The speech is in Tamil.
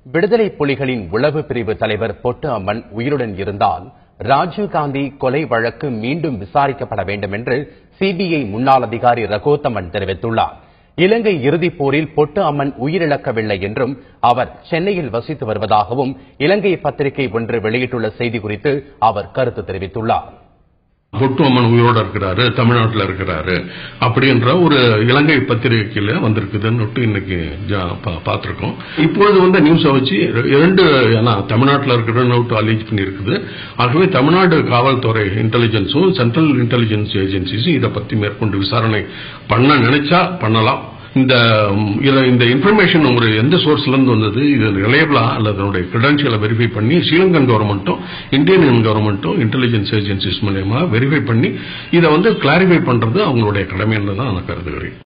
விடுதலை புலிகளின் உளவு பிரிவு தலைவர் பொட்டு அம்மன் உயிருடன் இருந்தால் ராஜீவ்காந்தி கொலை வழக்கு மீண்டும் விசாரிக்கப்பட வேண்டும் என்று சிபிஐ முன்னாள் அதிகாரி ரகோத்தமன் தெரிவித்துள்ளார் இலங்கை இறுதிப் போரில் பொட்டு அம்மன் உயிரிழக்கவில்லை என்றும் அவர் சென்னையில் வசித்து வருவதாகவும் இலங்கை பத்திரிகை ஒன்று வெளியிட்டுள்ள செய்தி குறித்து அவர் கருத்து தெரிவித்துள்ளார் பொட்டு அம்மன் உயிரோட இருக்கிறாரு தமிழ்நாட்டில் இருக்கிறாரு அப்படின்ற ஒரு இலங்கை பத்திரிகையில வந்திருக்குதுன்னு இன்னைக்கு ஜா- பா- பார்த்திருக்கோம் இப்பொழுது வந்து நியூஸை வச்சு இரண்டு ஏன்னா தமிழ்நாட்டில் இருக்கிற நோட்டு அலீஜ் பண்ணியிருக்குது ஆகவே தமிழ்நாடு காவல்துறை இன்டெலிஜென்ஸும் சென்ட்ரல் இன்டெலிஜென்ஸ் ஏஜென்சிஸும் இதை பத்தி மேற்கொண்டு விசாரணை பண்ண நினைச்சா பண்ணலாம் இந்த ம், இதுல இந்த இன்ஃபர்மேஷன் ஒரு எந்த சோர்ஸ்ல இருந்து வந்தது இது ரிலையபிளா அல்லது அதனுடைய கிரெடென்ஷியலை வெரிஃபை பண்ணி ஸ்ரீலங்கன் கவர்மெண்ட்டும் இந்தியன் கவர்மெண்ட்டும் இன்டெலிஜென்ஸ் ஏஜென்சிஸ் மூலயமா வெரிஃபை பண்ணி இதை வந்து கிளாரிஃபை பண்றது அவங்களுடைய கடமைன்னு தான் நான் கருதுகிறேன்